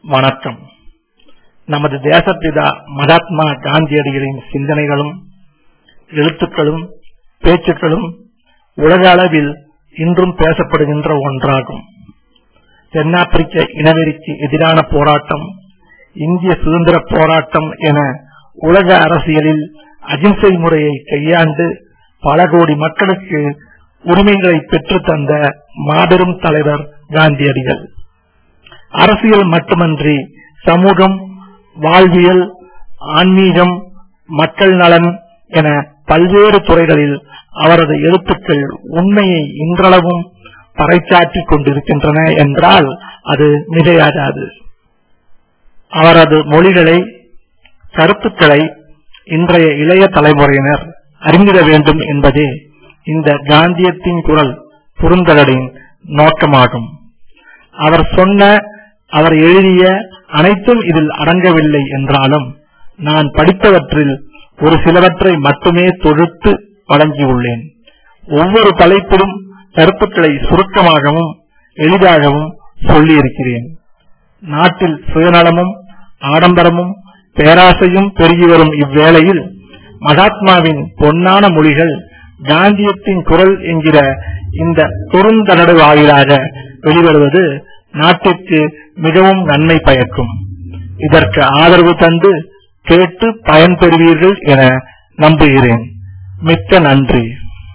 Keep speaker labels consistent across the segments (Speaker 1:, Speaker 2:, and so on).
Speaker 1: வணக்கம் நமது தேசப்பிதா மகாத்மா காந்தியடிகளின் சிந்தனைகளும் எழுத்துக்களும் பேச்சுக்களும் உலக அளவில் இன்றும் பேசப்படுகின்ற ஒன்றாகும் தென்னாப்பிரிக்க இனவெறிக்கு எதிரான போராட்டம் இந்திய சுதந்திர போராட்டம் என உலக அரசியலில் அகிம்சை முறையை கையாண்டு பல கோடி மக்களுக்கு உரிமைகளை பெற்றுத் தந்த மாபெரும் தலைவர் காந்தியடிகள் அரசியல் மட்டுமன்றி சமூகம் வாழ்வியல் ஆன்மீகம் மக்கள் நலன் என பல்வேறு துறைகளில் அவரது எழுத்துக்கள் உண்மையை இன்றளவும் பறைசாற்றிக் கொண்டிருக்கின்றன என்றால் அது மிகையாகாது அவரது மொழிகளை கருத்துக்களை இன்றைய இளைய தலைமுறையினர் அறிந்திட வேண்டும் என்பதே இந்த காந்தியத்தின் குரல் குறுந்தகடின் நோக்கமாகும் அவர் சொன்ன அவர் எழுதிய அனைத்தும் இதில் அடங்கவில்லை என்றாலும் நான் படித்தவற்றில் ஒரு சிலவற்றை மட்டுமே தொகுத்து வழங்கியுள்ளேன் ஒவ்வொரு தலைப்பிலும் கருத்துக்களை சுருக்கமாகவும் எளிதாகவும் சொல்லியிருக்கிறேன் நாட்டில் சுயநலமும் ஆடம்பரமும் பேராசையும் பெருகி வரும் இவ்வேளையில் மகாத்மாவின் பொன்னான மொழிகள் காந்தியத்தின் குரல் என்கிற இந்த குறுந்தடடு வாயிலாக வெளிவருவது நாட்டிற்கு மிகவும் நன்மை பயக்கும் இதற்கு ஆதரவு தந்து கேட்டு பயன்பெறுவீர்கள் என நம்புகிறேன் மிக்க நன்றி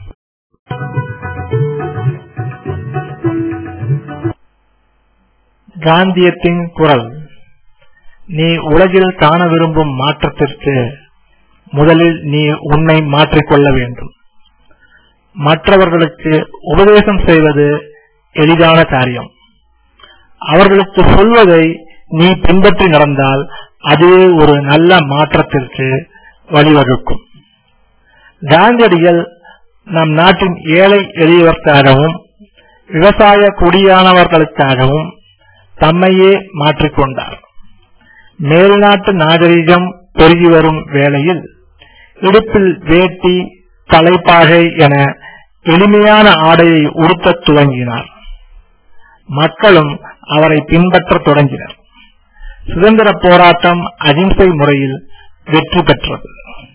Speaker 1: காந்தியத்தின் குரல் நீ உலகில் காண விரும்பும் மாற்றத்திற்கு முதலில் நீ உன்னை மாற்றிக்கொள்ள வேண்டும் மற்றவர்களுக்கு உபதேசம் செய்வது எளிதான காரியம் அவர்களுக்கு சொல்வதை நீ பின்பற்றி நடந்தால் அதுவே ஒரு நல்ல மாற்றத்திற்கு வழிவகுக்கும் காந்தியடிகள் நம் நாட்டின் ஏழை எளியவர்க்காகவும் விவசாய குடியானவர்களுக்காகவும் தம்மையே மாற்றிக்கொண்டார் மேல்நாட்டு நாகரிகம் பெருகி வரும் வேளையில் இடுப்பில் வேட்டி தலைப்பாகை என எளிமையான ஆடையை உடுத்தத் துவங்கினார் மக்களும் அவரை பின்பற்றத் தொடங்கினர் சுதந்திர போராட்டம் அகிம்சை முறையில் வெற்றி பெற்றது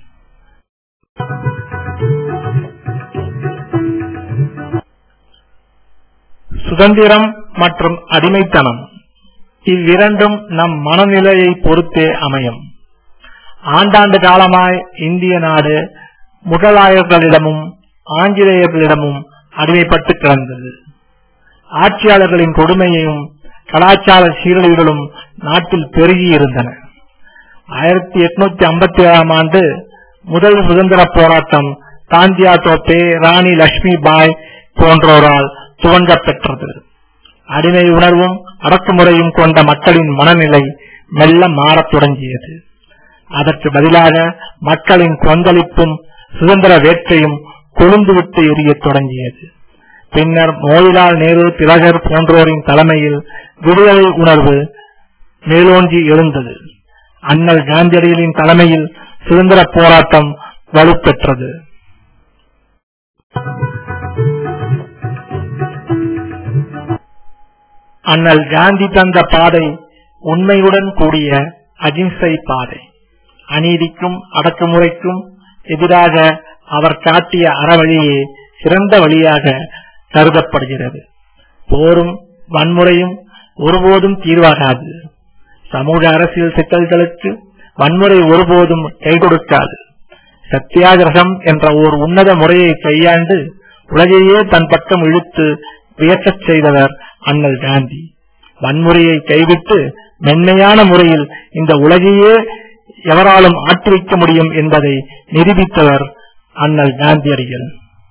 Speaker 1: சுதந்திரம் மற்றும் அடிமைத்தனம் இவ்விரண்டும் நம் மனநிலையை பொறுத்தே அமையும் ஆண்டாண்டு காலமாய் இந்திய நாடு முகலாயர்களிடமும் ஆங்கிலேயர்களிடமும் அடிமைப்பட்டு கிடந்தது ஆட்சியாளர்களின் கொடுமையையும் கலாச்சார சீரழிவுகளும் நாட்டில் பெருகி இருந்தன ஆயிரத்தி எட்நூத்தி ஐம்பத்தி ஏழாம் ஆண்டு முதல் சுதந்திர போராட்டம் தாந்தியா தோப்பே ராணி லட்சுமி பாய் போன்றோரால் துவங்க பெற்றது அடிமை உணர்வும் அடக்குமுறையும் கொண்ட மக்களின் மனநிலை மெல்ல மாறத் தொடங்கியது அதற்கு பதிலாக மக்களின் கொந்தளிப்பும் சுதந்திர வேட்கையும் கொழுந்துவிட்டு எரியத் தொடங்கியது பின்னர் மோதிலால் நேரு திலகர் போன்றோரின் தலைமையில் விடுதலை உணர்வு மேலோங்கி எழுந்தது அண்ணல் காந்தியடிகளின் தலைமையில் சுதந்திர போராட்டம் வலுப்பெற்றது அண்ணல் காந்தி தந்த பாதை உண்மையுடன் கூடிய அகிம்சை பாதை அநீதிக்கும் அடக்குமுறைக்கும் எதிராக அவர் காட்டிய அறவழியே சிறந்த வழியாக கருதப்படுகிறது போரும் வன்முறையும் ஒருபோதும் தீர்வாகாது சமூக அரசியல் சிக்கல்களுக்கு வன்முறை ஒருபோதும் கை கொடுக்காது சத்தியாகிரகம் என்ற ஓர் உன்னத முறையை கையாண்டு உலகையே தன் பக்கம் இழுத்து வியக்கச் செய்தவர் அண்ணல் காந்தி வன்முறையை கைவிட்டு மென்மையான முறையில் இந்த உலகையே எவராலும் ஆட்டி வைக்க முடியும் என்பதை நிரூபித்தவர் அண்ணல் காந்தியடிகள்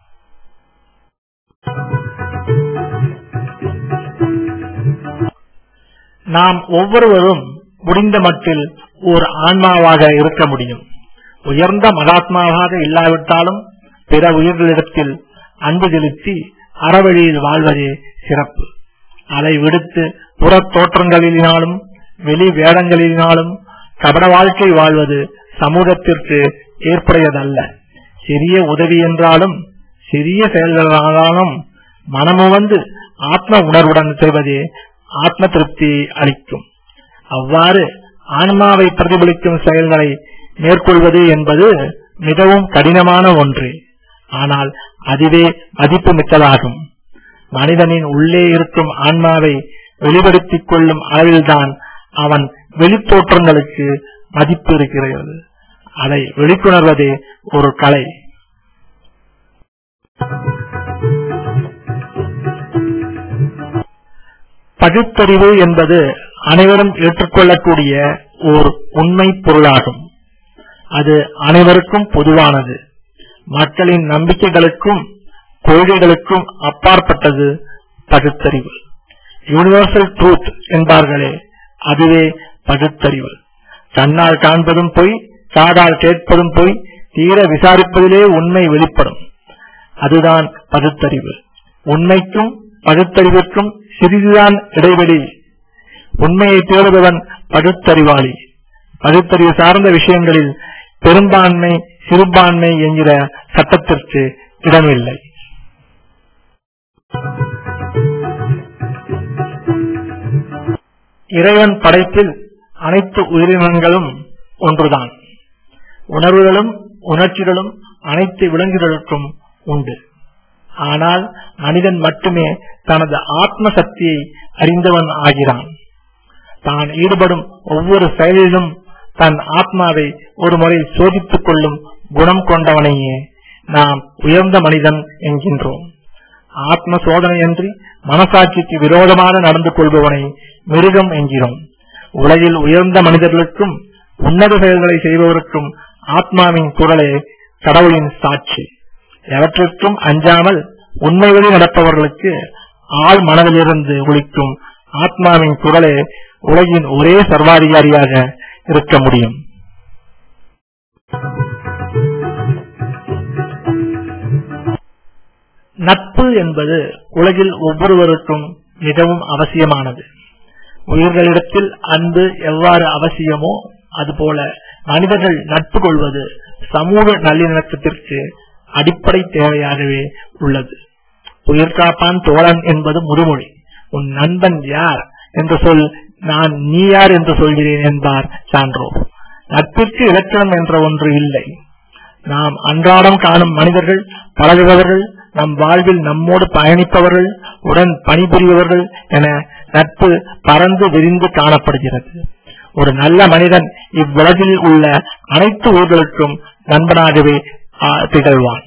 Speaker 1: நாம் ஒவ்வொருவரும் முடிந்த மட்டில் ஒரு ஆன்மாவாக இருக்க முடியும் உயர்ந்த மகாத்மாவாக இல்லாவிட்டாலும் பிற உயிர்களிடத்தில் அன்பு செலுத்தி அறவழியில் வாழ்வதே சிறப்பு அதை விடுத்து புற தோற்றங்களினாலும் வெளி வேடங்களினாலும் கபட வாழ்க்கை வாழ்வது சமூகத்திற்கு ஏற்புடையதல்ல சிறிய உதவி என்றாலும் சிறிய செயல்களாலும் மனமுவந்து ஆத்ம உணர்வுடன் செய்வதே ஆத்ம திருப்தியை அளிக்கும் அவ்வாறு ஆன்மாவை பிரதிபலிக்கும் செயல்களை மேற்கொள்வது என்பது மிகவும் கடினமான ஒன்று ஆனால் அதுவே மதிப்பு மிக்கதாகும் மனிதனின் உள்ளே இருக்கும் ஆன்மாவை வெளிப்படுத்திக் கொள்ளும் அளவில்தான் அவன் வெளித்தோற்றங்களுக்கு மதிப்பு இருக்கிறது அதை வெளிக்கொணர்வதே ஒரு கலை பகுத்தறிவு என்பது அனைவரும் ஏற்றுக்கொள்ளக்கூடிய ஓர் உண்மை பொருளாகும் அது அனைவருக்கும் பொதுவானது மக்களின் நம்பிக்கைகளுக்கும் கொள்கைகளுக்கும் அப்பாற்பட்டது பகுத்தறிவு யூனிவர்சல் ட்ரூத் என்பார்களே அதுவே பகுத்தறிவு கண்ணால் காண்பதும் பொய் காதால் கேட்பதும் பொய் தீர விசாரிப்பதிலே உண்மை வெளிப்படும் அதுதான் பகுத்தறிவு உண்மைக்கும் பகுத்தறிவிற்கும் சிறிதுதான் இடைவெளி உண்மையை தேடுபவன் பகுத்தறிவாளி பகுத்தறிவு சார்ந்த விஷயங்களில் பெரும்பான்மை சிறுபான்மை என்கிற சட்டத்திற்கு இடமில்லை இறைவன் படைப்பில் அனைத்து உயிரினங்களும் ஒன்றுதான் உணர்வுகளும் உணர்ச்சிகளும் அனைத்து விலங்குகளுக்கும் உண்டு ஆனால் மனிதன் மட்டுமே தனது ஆத்ம சக்தியை அறிந்தவன் ஆகிறான் தான் ஈடுபடும் ஒவ்வொரு செயலிலும் தன் ஆத்மாவை ஒரு முறை சோதித்துக் கொள்ளும் குணம் கொண்டவனையே நாம் உயர்ந்த மனிதன் என்கின்றோம் ஆத்ம சோதனையன்றி மனசாட்சிக்கு விரோதமாக நடந்து கொள்பவனை மிருகம் என்கிறோம் உலகில் உயர்ந்த மனிதர்களுக்கும் உன்னத செயல்களை செய்பவருக்கும் ஆத்மாவின் குரலே கடவுளின் சாட்சி எவற்றிற்கும் அஞ்சாமல் உண்மை வழி நடப்பவர்களுக்கு ஆள் மனதிலிருந்து ஒழிக்கும் ஆத்மாவின் குரலே உலகின் ஒரே சர்வாதிகாரியாக இருக்க முடியும் நட்பு என்பது உலகில் ஒவ்வொருவருக்கும் மிகவும் அவசியமானது உயிர்களிடத்தில் அன்பு எவ்வாறு அவசியமோ அதுபோல மனிதர்கள் நட்பு கொள்வது சமூக நல்லிணக்கத்திற்கு அடிப்படை தேவையாகவே உள்ளது உயிர் காப்பான் தோழன் என்பது முதுமொழி உன் நண்பன் யார் என்று சொல் நான் நீ யார் என்று சொல்கிறேன் என்பார் சான்றோர் நட்பிற்கு இலக்கணம் என்ற ஒன்று இல்லை நாம் அன்றாடம் காணும் மனிதர்கள் பழகுபவர்கள் நம் வாழ்வில் நம்மோடு பயணிப்பவர்கள் உடன் பணிபுரிபவர்கள் என நட்பு பறந்து விரிந்து காணப்படுகிறது ஒரு நல்ல மனிதன் இவ்வுலகில் உள்ள அனைத்து ஊர்களுக்கும் நண்பனாகவே திகழ்வான்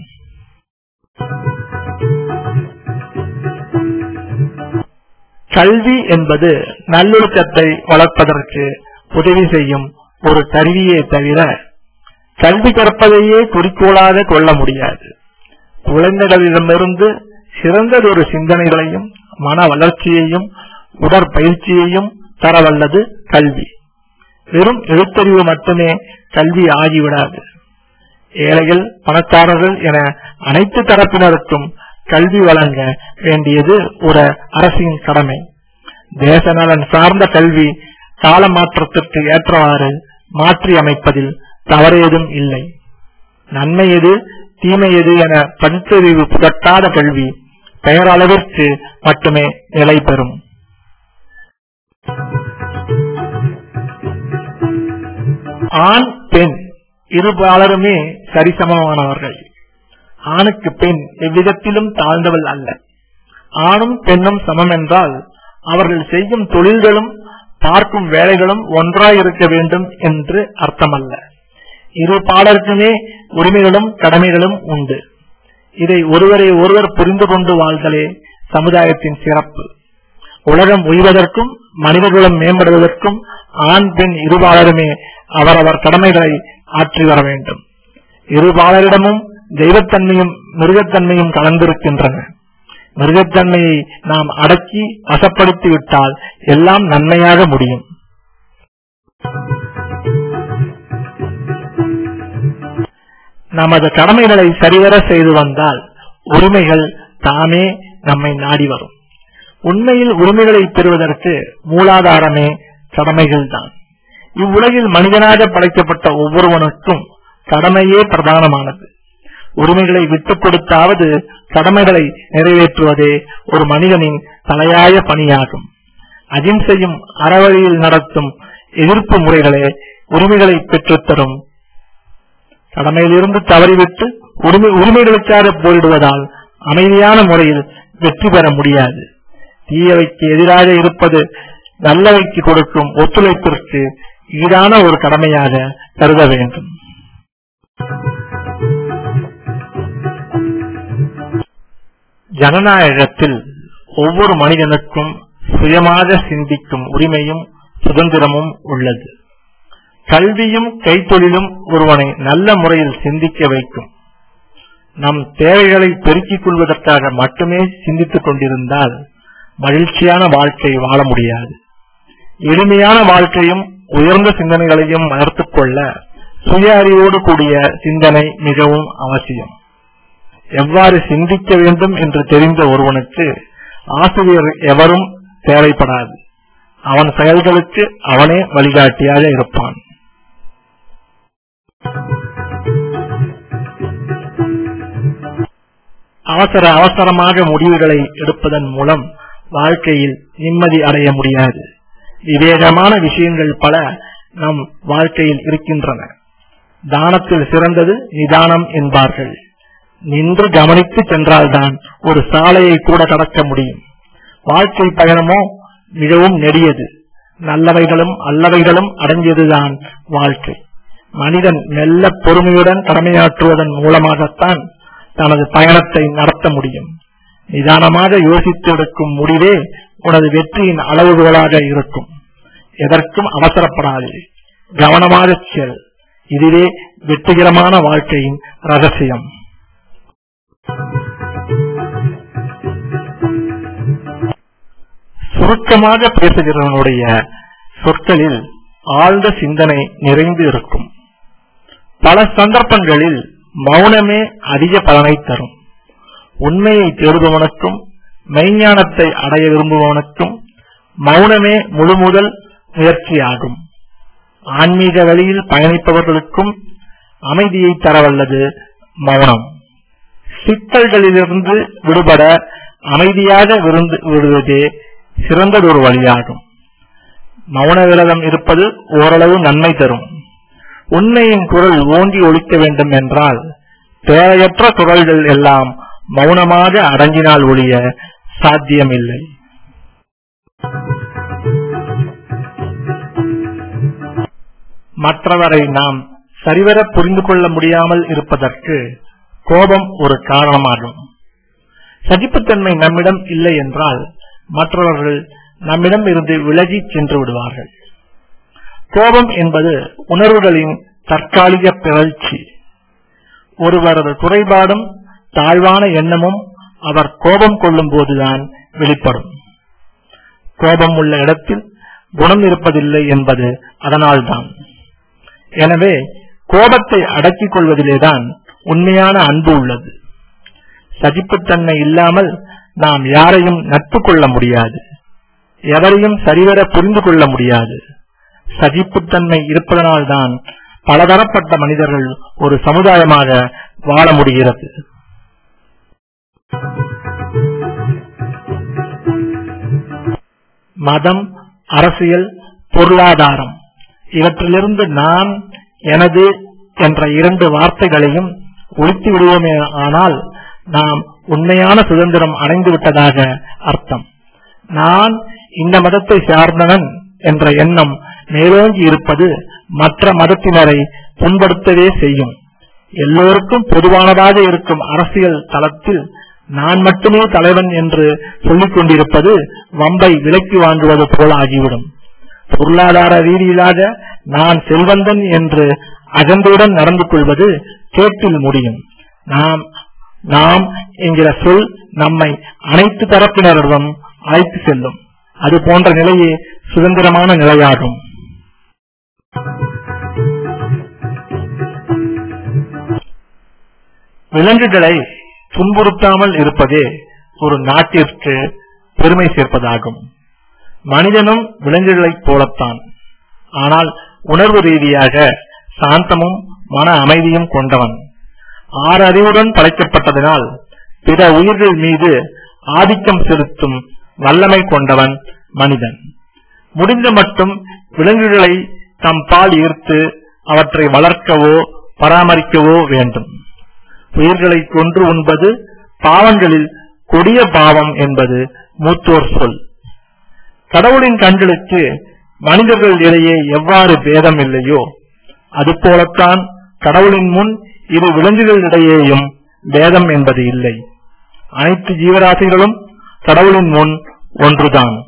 Speaker 1: கல்வி என்பது நல்லொழுக்கத்தை வளர்ப்பதற்கு உதவி செய்யும் ஒரு கருவியே தவிர கல்வி கற்பதையே குறிக்கோளாக கொள்ள முடியாது குழந்தைகளிடமிருந்து சிறந்ததொரு சிந்தனைகளையும் மன வளர்ச்சியையும் உடற்பயிற்சியையும் தரவல்லது கல்வி வெறும் எழுத்தறிவு மட்டுமே கல்வி ஆகிவிடாது ஏழைகள் பணக்காரர்கள் என அனைத்து தரப்பினருக்கும் கல்வி வழங்க வேண்டியது ஒரு அரசின் கடமை தேச நலன் சார்ந்த கல்வி கால மாற்றத்திற்கு ஏற்றவாறு மாற்றி அமைப்பதில் தவறேதும் இல்லை நன்மை எது தீமை எது என பகுத்தறிவு புகட்டாத கல்வி பெயரளவிற்கு மட்டுமே நிலை பெறும் ஆண் பெண் இருபாலருமே சரிசமமானவர்கள் ஆணுக்கு பெண் எவ்விதத்திலும் தாழ்ந்தவள் அல்ல ஆணும் பெண்ணும் சமம் என்றால் அவர்கள் செய்யும் தொழில்களும் பார்க்கும் வேலைகளும் ஒன்றாயிருக்க வேண்டும் என்று அர்த்தமல்ல இரு பாலருக்குமே உரிமைகளும் கடமைகளும் உண்டு இதை ஒருவரை ஒருவர் புரிந்து கொண்டு வாழ்தலே சமுதாயத்தின் சிறப்பு உலகம் உய்வதற்கும் மனிதகுலம் மேம்படுவதற்கும் ஆண் பெண் இருபாலருமே அவரவர் கடமைகளை ஆற்றி வர வேண்டும் இருபாலரிடமும் தெய்வத்தன்மையும் மிருகத்தன்மையும் கலந்திருக்கின்றன மிருகத்தன்மையை நாம் அடக்கி வசப்படுத்தி விட்டால் எல்லாம் நன்மையாக முடியும் நமது கடமைகளை சரிவர செய்து வந்தால் உரிமைகள் தாமே நம்மை நாடி வரும் உண்மையில் உரிமைகளை பெறுவதற்கு மூலாதாரமே கடமைகள் தான் இவ்வுலகில் மனிதனாக படைக்கப்பட்ட ஒவ்வொருவனுக்கும் கடமையே பிரதானமானது உரிமைகளை விட்டுக் கொடுத்தாவது கடமைகளை நிறைவேற்றுவதே ஒரு மனிதனின் தலையாய பணியாகும் அகிம்சையும் அறவழியில் நடத்தும் எதிர்ப்பு முறைகளே உரிமைகளை பெற்றுத்தரும் கடமையிலிருந்து தவறிவிட்டு உரிமை உரிமைகளுக்காக போரிடுவதால் அமைதியான முறையில் வெற்றி பெற முடியாது தீயவைக்கு எதிராக இருப்பது நல்லவைக்கு கொடுக்கும் ஒத்துழைப்பிற்கு ஈடான ஒரு கடமையாக கருத வேண்டும் ஜனநாயகத்தில் ஒவ்வொரு மனிதனுக்கும் சுயமாக சிந்திக்கும் உரிமையும் சுதந்திரமும் உள்ளது கல்வியும் கைத்தொழிலும் ஒருவனை நல்ல முறையில் சிந்திக்க வைக்கும் நம் தேவைகளை பெருக்கிக் கொள்வதற்காக மட்டுமே சிந்தித்துக் கொண்டிருந்தால் மகிழ்ச்சியான வாழ்க்கை வாழ முடியாது எளிமையான வாழ்க்கையும் உயர்ந்த சிந்தனைகளையும் வளர்த்துக் கொள்ள சுய அறிவோடு கூடிய சிந்தனை மிகவும் அவசியம் எவ்வாறு சிந்திக்க வேண்டும் என்று தெரிந்த ஒருவனுக்கு ஆசிரியர் எவரும் தேவைப்படாது அவன் செயல்களுக்கு அவனே வழிகாட்டியாக இருப்பான் அவசர அவசரமாக முடிவுகளை எடுப்பதன் மூலம் வாழ்க்கையில் நிம்மதி அடைய முடியாது விவேகமான விஷயங்கள் பல நம் வாழ்க்கையில் இருக்கின்றன தானத்தில் சிறந்தது நிதானம் என்பார்கள் நின்று கவனித்து சென்றால்தான் ஒரு சாலையை கூட கடக்க முடியும் வாழ்க்கை பயணமோ மிகவும் நெடியது நல்லவைகளும் அல்லவைகளும் அடங்கியதுதான் வாழ்க்கை மனிதன் மெல்ல பொறுமையுடன் கடமையாற்றுவதன் மூலமாகத்தான் தனது பயணத்தை நடத்த முடியும் நிதானமாக யோசித்து எடுக்கும் முடிவே உனது வெற்றியின் அளவுகோலாக இருக்கும் எதற்கும் அவசரப்படாது கவனமாக செல் இதுவே வெற்றிகரமான வாழ்க்கையின் ரகசியம் சுருக்கமாக பேசுகிறவனுடைய சொற்களில் ஆழ்ந்த சிந்தனை நிறைந்து இருக்கும் பல சந்தர்ப்பங்களில் மௌனமே அதிக பலனை தரும் உண்மையை தேடுபவனுக்கும் மெய்ஞானத்தை அடைய விரும்புபவனுக்கும் மௌனமே முழு முதல் முயற்சியாகும் ஆன்மீக வழியில் பயணிப்பவர்களுக்கும் அமைதியை தரவல்லது மௌனம் சிக்கல்களிலிருந்து விடுபட அமைதியாக விருந்து விடுவதே சிறந்ததொரு வழியாகும் மௌன விரதம் இருப்பது ஓரளவு நன்மை தரும் உண்மையின் குரல் ஓங்கி ஒழிக்க வேண்டும் என்றால் தேவையற்ற குரல்கள் எல்லாம் மௌனமாக அடங்கினால் ஒழிய சாத்தியமில்லை மற்றவரை நாம் சரிவர புரிந்து கொள்ள முடியாமல் இருப்பதற்கு கோபம் ஒரு காரணமாகும் சகிப்புத்தன்மை நம்மிடம் இல்லை என்றால் மற்றவர்கள் நம்மிடம் இருந்து விலகி சென்று விடுவார்கள் கோபம் என்பது உணர்வுகளின் தற்காலிக பிறழ்ச்சி ஒருவரது குறைபாடும் தாழ்வான எண்ணமும் அவர் கோபம் கொள்ளும் போதுதான் வெளிப்படும் கோபம் உள்ள இடத்தில் குணம் இருப்பதில்லை என்பது அதனால்தான் எனவே கோபத்தை அடக்கிக் கொள்வதிலேதான் உண்மையான அன்பு உள்ளது சகிப்புத்தன்மை இல்லாமல் நாம் யாரையும் நட்பு கொள்ள முடியாது எவரையும் சரிவர புரிந்து கொள்ள முடியாது சகிப்புத்தன்மை இருப்பதனால்தான் பலதரப்பட்ட மனிதர்கள் ஒரு சமுதாயமாக வாழ முடிகிறது மதம் அரசியல் பொருளாதாரம் இவற்றிலிருந்து நான் எனது என்ற இரண்டு வார்த்தைகளையும் ஒழித்து விடுவோமே ஆனால் நாம் உண்மையான சுதந்திரம் அடைந்து விட்டதாக அர்த்தம் நான் இந்த மதத்தை சார்ந்தவன் என்ற எண்ணம் மேலோங்கி இருப்பது மற்ற மதத்தினரை புண்படுத்தவே செய்யும் எல்லோருக்கும் பொதுவானதாக இருக்கும் அரசியல் தளத்தில் நான் மட்டுமே தலைவன் என்று சொல்லிக் கொண்டிருப்பது வம்பை விலக்கி வாங்குவது போல ஆகிவிடும் பொருளாதார ரீதியிலாக நான் செல்வந்தன் என்று அகந்தையுடன் நடந்து கொள்வது கேட்டில் முடியும் நாம் நாம் என்கிற சொல் நம்மை அனைத்து தரப்பினரிடம் அழைத்து செல்லும் அது போன்ற நிலையே சுதந்திரமான நிலையாகும் விலங்குகளை துன்புறுத்தாமல் இருப்பதே ஒரு நாட்டிற்கு பெருமை சேர்ப்பதாகும் மனிதனும் விலங்குகளைப் போலத்தான் ஆனால் உணர்வு ரீதியாக சாந்தமும் மன அமைதியும் கொண்டவன் ஆறு அறிவுடன் படைக்கப்பட்டதனால் பிற உயிர்கள் மீது ஆதிக்கம் செலுத்தும் வல்லமை கொண்டவன் மனிதன் முடிந்த மட்டும் விலங்குகளை தம் பால் ஈர்த்து அவற்றை வளர்க்கவோ பராமரிக்கவோ வேண்டும் உயிர்களை கொன்று உண்பது பாவங்களில் கொடிய பாவம் என்பது மூத்தோர் சொல் கடவுளின் கண்களுக்கு மனிதர்கள் இடையே எவ்வாறு பேதம் இல்லையோ அதுபோலத்தான் கடவுளின் முன் இரு விலங்குகளிடையேயும் பேதம் என்பது இல்லை அனைத்து ஜீவராசிகளும் கடவுளின் முன் ஒன்றுதான்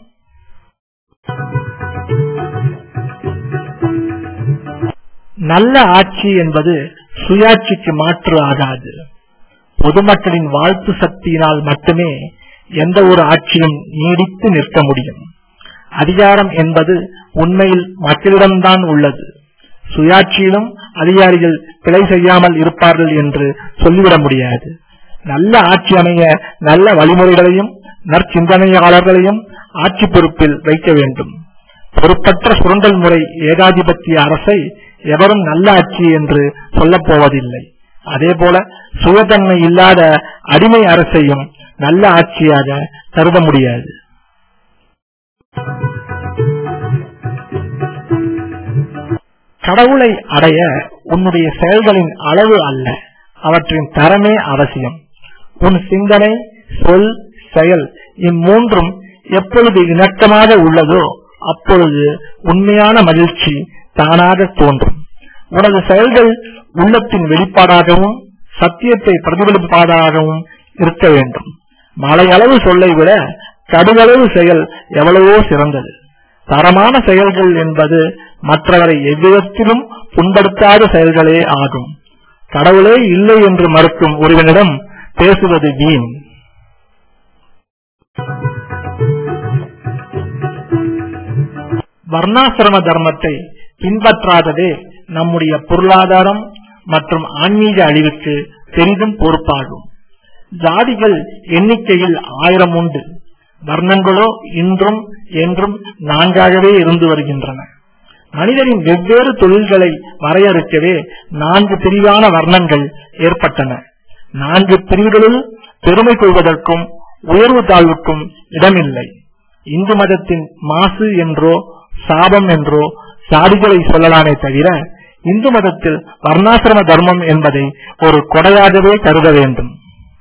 Speaker 1: நல்ல ஆட்சி என்பது சுயாட்சிக்கு மாற்று ஆகாது பொதுமக்களின் வாழ்த்து சக்தியினால் மட்டுமே எந்த ஒரு ஆட்சியும் நீடித்து நிற்க முடியும் அதிகாரம் என்பது உண்மையில் மக்களிடம்தான் உள்ளது சுயாட்சியிலும் அதிகாரிகள் பிழை செய்யாமல் இருப்பார்கள் என்று சொல்லிவிட முடியாது நல்ல ஆட்சி அமைய நல்ல வழிமுறைகளையும் நற்சிந்தனையாளர்களையும் ஆட்சி பொறுப்பில் வைக்க வேண்டும் பொறுப்பற்ற சுரண்டல் முறை ஏகாதிபத்திய அரசை எவரும் நல்ல ஆட்சி என்று சொல்லப் போவதில்லை அதேபோல சுயதன்மை இல்லாத அடிமை அரசையும் நல்ல ஆட்சியாக கருத முடியாது கடவுளை அடைய உன்னுடைய செயல்களின் அளவு அல்ல அவற்றின் தரமே அவசியம் உன் சிந்தனை சொல் செயல் இம்மூன்றும் எப்பொழுது இணக்கமாக உள்ளதோ அப்பொழுது உண்மையான மகிழ்ச்சி தானாக தோன்றும் உனது செயல்கள் உள்ளத்தின் வெளிப்பாடாகவும் சத்தியத்தை பிரதிபலிப்பதாகவும் இருக்க வேண்டும் மலையளவு சொல்லை விட கடுகளவு செயல் எவ்வளவோ சிறந்தது தரமான செயல்கள் என்பது மற்றவரை எவ்விதத்திலும் புண்படுத்தாத செயல்களே ஆகும் கடவுளே இல்லை என்று மறுக்கும் ஒருவனிடம் பேசுவது வீண் வர்ணாசிரம தர்மத்தை பின்பற்றாததே நம்முடைய பொருளாதாரம் மற்றும் ஆன்மீக அழிவுக்கு பெரிதும் பொறுப்பாகும் ஜாதிகள் எண்ணிக்கையில் ஆயிரம் உண்டு வர்ணங்களோ இன்றும் என்றும் நான்காகவே இருந்து வருகின்றன மனிதனின் வெவ்வேறு தொழில்களை வரையறுக்கவே நான்கு பிரிவான வர்ணங்கள் ஏற்பட்டன நான்கு பிரிவுகளில் பெருமை கொள்வதற்கும் உயர்வு தாழ்வுக்கும் இடமில்லை இந்து மதத்தின் மாசு என்றோ சாபம் என்றோ சாதிகளை சொல்லலாமே தவிர இந்து மதத்தில் வர்ணாசிரம தர்மம் என்பதை ஒரு கொடையாகவே கருத வேண்டும்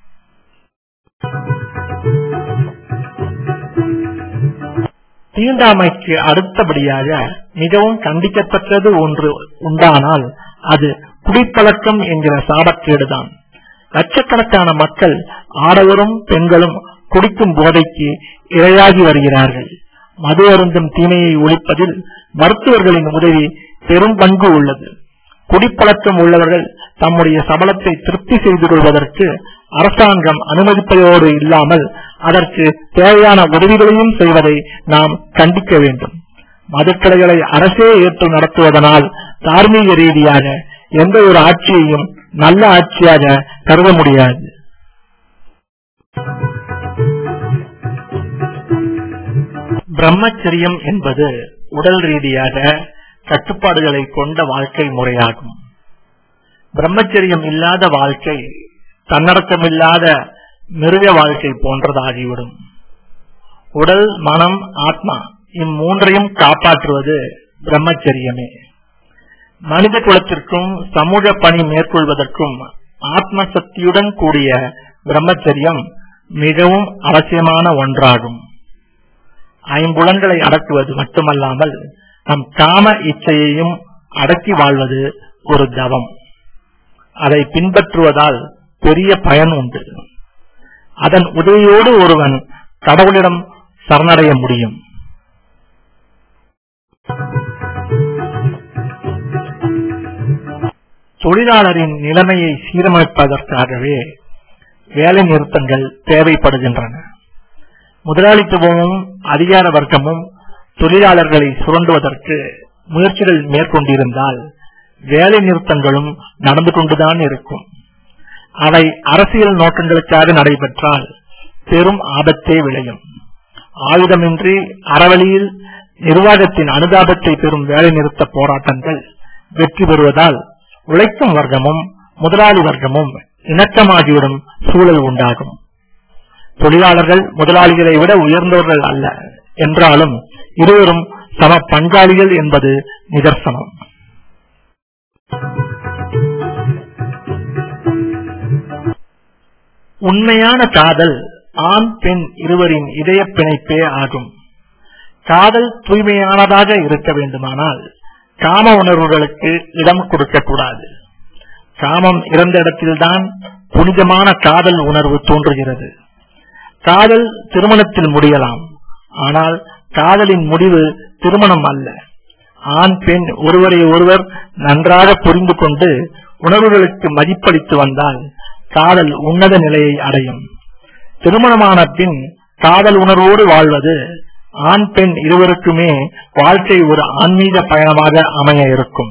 Speaker 1: தீண்டாமைக்கு அடுத்தபடியாக மிகவும் கண்டிக்கத்தக்கது ஒன்று உண்டானால் அது குடிப்பழக்கம் என்கிற சாபக்கேடுதான் லட்சக்கணக்கான மக்கள் ஆடவரும் பெண்களும் குடிக்கும் போதைக்கு இரையாகி வருகிறார்கள் மது அருந்தும் தீமையை ஒழிப்பதில் மருத்துவர்களின் உதவி பெரும் பங்கு உள்ளது குடிப்பழக்கம் உள்ளவர்கள் தம்முடைய சபலத்தை திருப்தி செய்து கொள்வதற்கு அரசாங்கம் அனுமதிப்பதோடு இல்லாமல் அதற்கு தேவையான உதவிகளையும் செய்வதை நாம் கண்டிக்க வேண்டும் மதுக்கடைகளை அரசே ஏற்று நடத்துவதனால் தார்மீக ரீதியாக எந்த ஒரு ஆட்சியையும் நல்ல ஆட்சியாக கருத முடியாது பிரம்மச்சரியம் என்பது உடல் ரீதியாக கட்டுப்பாடுகளை கொண்ட வாழ்க்கை முறையாகும் பிரம்மச்சரியம் இல்லாத வாழ்க்கை தன்னடக்கமில்லாத மிருக வாழ்க்கை போன்றதாகிவிடும் உடல் மனம் ஆத்மா இம்மூன்றையும் காப்பாற்றுவது பிரம்மச்சரியமே மனித குலத்திற்கும் சமூக பணி மேற்கொள்வதற்கும் ஆத்ம சக்தியுடன் கூடிய பிரம்மச்சரியம் மிகவும் அவசியமான ஒன்றாகும் ஐம்புலன்களை அடக்குவது மட்டுமல்லாமல் நம் காம இச்சையையும் அடக்கி வாழ்வது ஒரு தவம் அதை பின்பற்றுவதால் பெரிய பயன் உண்டு அதன் உதவியோடு ஒருவன் கடவுளிடம் சரணடைய முடியும் தொழிலாளரின் நிலைமையை சீரமைப்பதற்காகவே வேலை நிறுத்தங்கள் தேவைப்படுகின்றன முதலாளித்துவமும் அதிகார வர்க்கமும் தொழிலாளர்களை சுரண்டுவதற்கு முயற்சிகள் மேற்கொண்டிருந்தால் வேலை நிறுத்தங்களும் நடந்து கொண்டுதான் இருக்கும் அவை அரசியல் நோக்கங்களுக்காக நடைபெற்றால் பெரும் ஆபத்தே விளையும் ஆயுதமின்றி அறவழியில் நிர்வாகத்தின் அனுதாபத்தை பெறும் வேலை நிறுத்த போராட்டங்கள் வெற்றி பெறுவதால் உழைக்கும் வர்க்கமும் முதலாளி வர்க்கமும் இணக்கமாகிவிடும் சூழல் உண்டாகும் தொழிலாளர்கள் முதலாளிகளை விட உயர்ந்தவர்கள் அல்ல என்றாலும் இருவரும் சம பங்காளிகள் என்பது நிதர்சனம் உண்மையான காதல் ஆண் பெண் இருவரின் இதய பிணைப்பே ஆகும் காதல் தூய்மையானதாக இருக்க வேண்டுமானால் காம உணர்வுகளுக்கு இடம் கொடுக்க கூடாது காமம் இறந்த இடத்தில்தான் புனிதமான காதல் உணர்வு தோன்றுகிறது காதல் திருமணத்தில் முடியலாம் ஆனால் காதலின் முடிவு திருமணம் அல்ல ஆண் பெண் ஒருவரை ஒருவர் நன்றாக புரிந்து கொண்டு உணர்வுகளுக்கு மதிப்பளித்து வந்தால் காதல் உன்னத நிலையை அடையும் திருமணமான பின் காதல் உணர்வோடு வாழ்வது ஆண் பெண் இருவருக்குமே வாழ்க்கை ஒரு ஆன்மீக பயணமாக அமைய இருக்கும்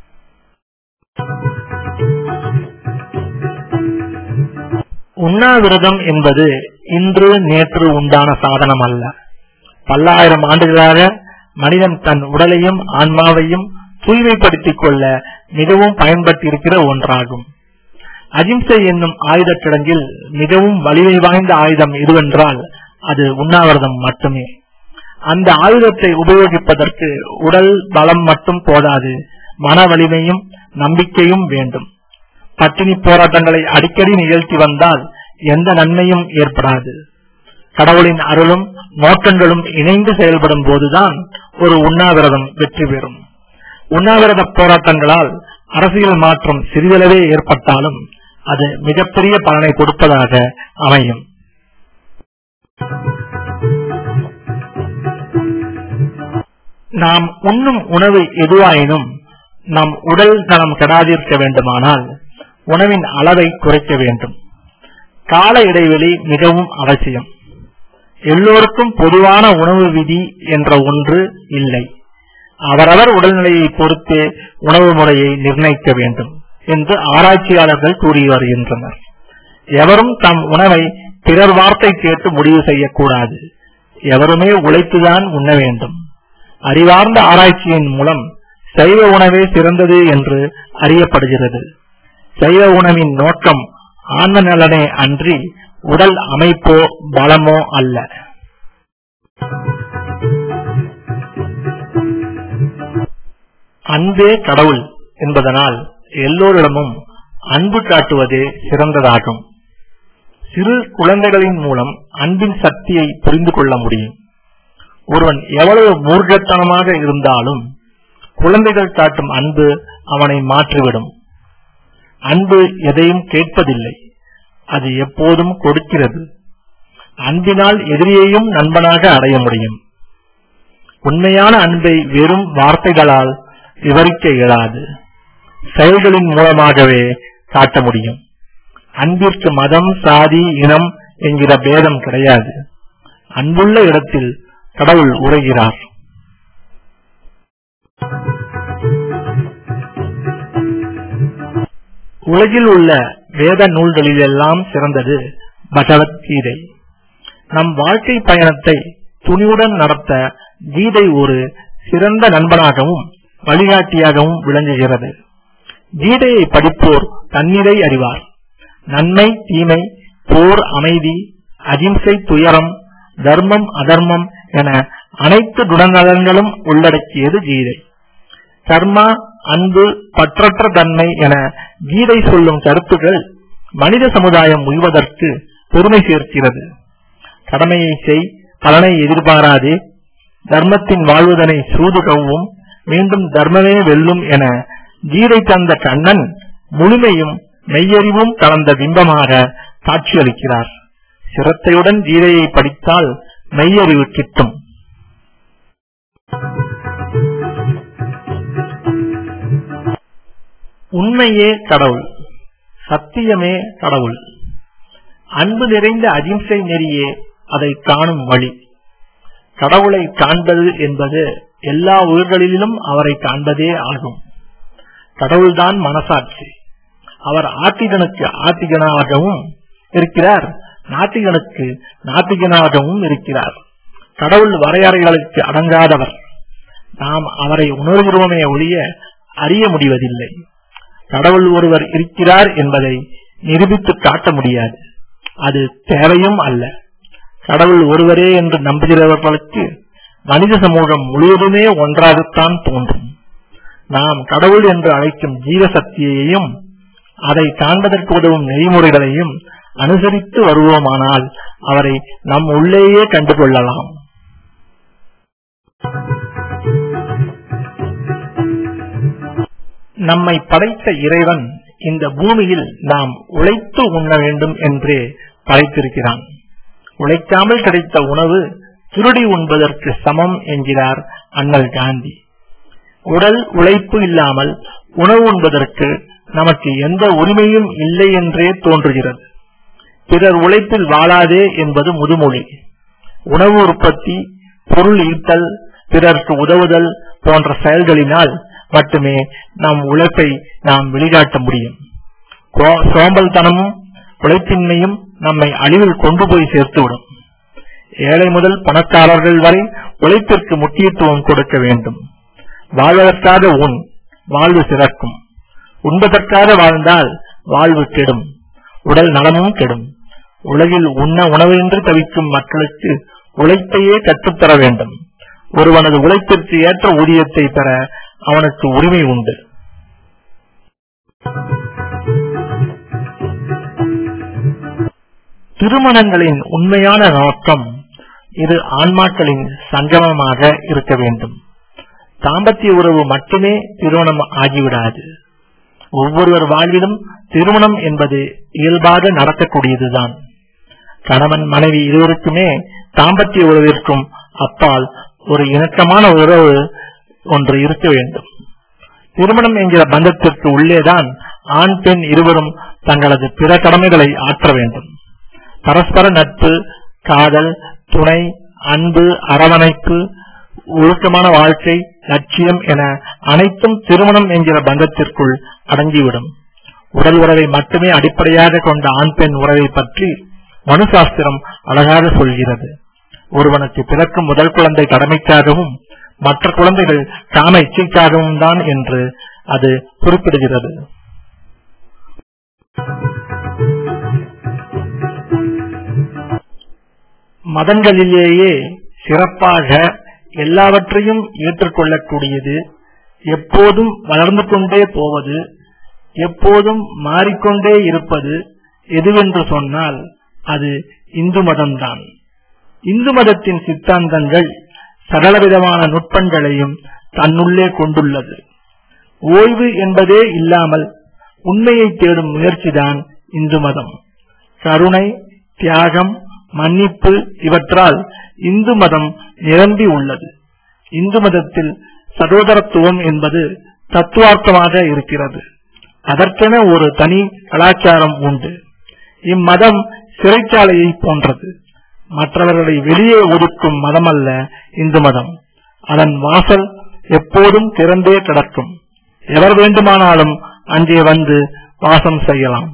Speaker 1: உண்ணாவிரதம் என்பது இன்று நேற்று உண்டான சாதனம் அல்ல பல்லாயிரம் ஆண்டுகளாக மனிதன் தன் உடலையும் ஆன்மாவையும் தூய்மைப்படுத்திக் கொள்ள மிகவும் பயன்பட்டிருக்கிற ஒன்றாகும் அகிம்சை என்னும் ஆயுத கிடங்கில் மிகவும் வலிமை வாய்ந்த ஆயுதம் எதுவென்றால் அது உண்ணாவிரதம் மட்டுமே அந்த ஆயுதத்தை உபயோகிப்பதற்கு உடல் பலம் மட்டும் போதாது மன வலிமையும் நம்பிக்கையும் வேண்டும் பட்டினி போராட்டங்களை அடிக்கடி நிகழ்த்தி வந்தால் எந்த நன்மையும் ஏற்படாது கடவுளின் அருளும் நோக்கங்களும் இணைந்து செயல்படும் போதுதான் ஒரு உண்ணாவிரதம் வெற்றி பெறும் உண்ணாவிரத போராட்டங்களால் அரசியல் மாற்றம் சிறிதளவே ஏற்பட்டாலும் அது மிகப்பெரிய பலனை கொடுப்பதாக அமையும் நாம் உண்ணும் உணவு எதுவாயினும் நம் உடல் நலம் கெடாதிருக்க வேண்டுமானால் உணவின் அளவை குறைக்க வேண்டும் கால இடைவெளி மிகவும் அவசியம் எல்லோருக்கும் பொதுவான உணவு விதி என்ற ஒன்று இல்லை அவரவர் உடல்நிலையை பொறுத்தே உணவு முறையை நிர்ணயிக்க வேண்டும் என்று ஆராய்ச்சியாளர்கள் கூறி வருகின்றனர் எவரும் தம் உணவை பிறர் வார்த்தை கேட்டு முடிவு செய்யக்கூடாது எவருமே உழைத்துதான் உண்ண வேண்டும் அறிவார்ந்த ஆராய்ச்சியின் மூலம் சைவ உணவே சிறந்தது என்று அறியப்படுகிறது சைவ உணவின் நோக்கம் ஆன்ம நலனே அன்றி உடல் அமைப்போ பலமோ அல்ல அன்பே கடவுள் என்பதனால் எல்லோரிடமும் அன்பு காட்டுவதே சிறந்ததாகும் சிறு குழந்தைகளின் மூலம் அன்பின் சக்தியை புரிந்து கொள்ள முடியும் ஒருவன் எவ்வளவு மூர்க்கத்தனமாக இருந்தாலும் குழந்தைகள் காட்டும் அன்பு அவனை மாற்றிவிடும் அன்பு எதையும் கேட்பதில்லை அது எப்போதும் கொடுக்கிறது அன்பினால் எதிரியையும் நண்பனாக அடைய முடியும் உண்மையான அன்பை வெறும் வார்த்தைகளால் விவரிக்க இயலாது செயல்களின் மூலமாகவே காட்ட முடியும் அன்பிற்கு மதம் சாதி இனம் என்கிற பேதம் கிடையாது அன்புள்ள இடத்தில் கடவுள் உரைகிறார் உலகில் உள்ள வேத நூல்களிலெல்லாம் சிறந்தது பகவத்கீதை நம் வாழ்க்கை பயணத்தை துணிவுடன் நடத்த கீதை ஒரு சிறந்த நண்பனாகவும் வழிகாட்டியாகவும் விளங்குகிறது கீதையை படிப்போர் தண்ணீரை அறிவார் நன்மை தீமை போர் அமைதி அகிம்சை துயரம் தர்மம் அதர்மம் என அனைத்து குணநலன்களும் உள்ளடக்கியது கீதை கர்மா அன்பு பற்றற்ற தன்மை என கீதை சொல்லும் கருத்துக்கள் மனித சமுதாயம் உய்வதற்கு பெருமை சேர்க்கிறது கடமையை செய் பலனை எதிர்பாராதே தர்மத்தின் வாழ்வதனை சூது கவ்வும் மீண்டும் தர்மமே வெல்லும் என கீதை தந்த கண்ணன் முழுமையும் மெய்யறிவும் கலந்த பிம்பமாக காட்சியளிக்கிறார் சிரத்தையுடன் கீதையை படித்தால் மெய்யறிவு கிட்டும் உண்மையே கடவுள் சத்தியமே கடவுள் அன்பு நிறைந்த அகிம்சை நெறியே அதை காணும் வழி கடவுளை காண்பது என்பது எல்லா உயிர்களிலும் அவரை காண்பதே ஆகும் கடவுள்தான் மனசாட்சி அவர் ஆத்திகனுக்கு ஆத்திகனாகவும் இருக்கிறார் நாத்திகனுக்கு நாத்திகனாகவும் இருக்கிறார் கடவுள் வரையறைகளுக்கு அடங்காதவர் நாம் அவரை உணர்கிறோமே ஒழிய அறிய முடிவதில்லை கடவுள் ஒருவர் இருக்கிறார் என்பதை நிரூபித்து காட்ட முடியாது அது தேவையும் அல்ல கடவுள் ஒருவரே என்று நம்புகிறவர்களுக்கு மனித சமூகம் முழுவதுமே ஒன்றாகத்தான் தோன்றும் நாம் கடவுள் என்று அழைக்கும் ஜீவசக்தியையும் அதை காண்பதற்கு உதவும் நெறிமுறைகளையும் அனுசரித்து வருவோமானால் அவரை நம் உள்ளேயே கண்டுகொள்ளலாம் நம்மை படைத்த இறைவன் இந்த பூமியில் நாம் உழைத்து உண்ண வேண்டும் என்றே படைத்திருக்கிறான் உழைக்காமல் கிடைத்த உணவு திருடி உண்பதற்கு சமம் என்கிறார் அண்ணல் காந்தி உடல் உழைப்பு இல்லாமல் உணவு உண்பதற்கு நமக்கு எந்த உரிமையும் இல்லை என்றே தோன்றுகிறது பிறர் உழைப்பில் வாழாதே என்பது முதுமொழி உணவு உற்பத்தி பொருள் ஈட்டல் பிறருக்கு உதவுதல் போன்ற செயல்களினால் மட்டுமே நம் உழைப்பை நாம் வெளிக்காட்ட முடியும் சோம்பல்தனமும் உழைப்பின்மையும் நம்மை அழிவில் கொண்டு போய் சேர்த்துவிடும் ஏழை முதல் பணக்காரர்கள் வரை உழைப்பிற்கு முக்கியத்துவம் கொடுக்க வேண்டும் வாழ்வதற்காக உன் வாழ்வு சிறக்கும் உண்பதற்காக வாழ்ந்தால் வாழ்வு கெடும் உடல் நலமும் கெடும் உலகில் உண்ண உணவின்றி தவிக்கும் மக்களுக்கு உழைப்பையே கற்றுத்தர வேண்டும் ஒருவனது உழைப்பிற்கு ஏற்ற ஊதியத்தை பெற அவனுக்கு உரிமை உண்டு திருமணங்களின் உண்மையான நோக்கம் இது ஆன்மாக்களின் சங்கமமாக இருக்க வேண்டும் தாம்பத்திய உறவு மட்டுமே திருமணம் ஆகிவிடாது ஒவ்வொருவர் வாழ்விலும் திருமணம் என்பது இயல்பாக நடக்கக்கூடியதுதான் கணவன் மனைவி இருவருக்குமே தாம்பத்திய உறவிற்கும் அப்பால் ஒரு இணக்கமான உறவு ஒன்று இருக்க வேண்டும் திருமணம் என்கிற பந்தத்திற்கு உள்ளேதான் ஆண் பெண் இருவரும் தங்களது பிற கடமைகளை ஆற்ற வேண்டும் பரஸ்பர நட்பு காதல் துணை அன்பு அரவணைப்பு ஒழுக்கமான வாழ்க்கை லட்சியம் என அனைத்தும் திருமணம் என்கிற பந்தத்திற்குள் அடங்கிவிடும் உடல் உறவை மட்டுமே அடிப்படையாக கொண்ட ஆண் பெண் உறவை பற்றி மனு சாஸ்திரம் அழகாக சொல்கிறது ஒருவனுக்கு பிறக்கும் முதல் குழந்தை கடமைக்காகவும் மற்ற குழந்தைகள் காம இச்சைக்காகவும் தான் என்று அது குறிப்பிடுகிறது மதங்களிலேயே சிறப்பாக எல்லாவற்றையும் ஏற்றுக்கொள்ளக்கூடியது எப்போதும் வளர்ந்து கொண்டே போவது எப்போதும் மாறிக்கொண்டே இருப்பது எதுவென்று சொன்னால் அது இந்து மதம்தான் இந்து மதத்தின் சித்தாந்தங்கள் சகலவிதமான நுட்பங்களையும் தன்னுள்ளே கொண்டுள்ளது ஓய்வு என்பதே இல்லாமல் உண்மையை தேடும் முயற்சிதான் இந்து மதம் கருணை தியாகம் மன்னிப்பு இவற்றால் இந்து மதம் நிரம்பி உள்ளது இந்து மதத்தில் சகோதரத்துவம் என்பது தத்துவார்த்தமாக இருக்கிறது அதற்கென ஒரு தனி கலாச்சாரம் உண்டு இம்மதம் சிறைச்சாலையை போன்றது மற்றவர்களை வெளியே ஒதுக்கும் மதம் அல்ல இந்து மதம் அதன் வாசல் எப்போதும் திறந்தே கிடக்கும் எவர் வேண்டுமானாலும் அங்கே வந்து வாசம் செய்யலாம்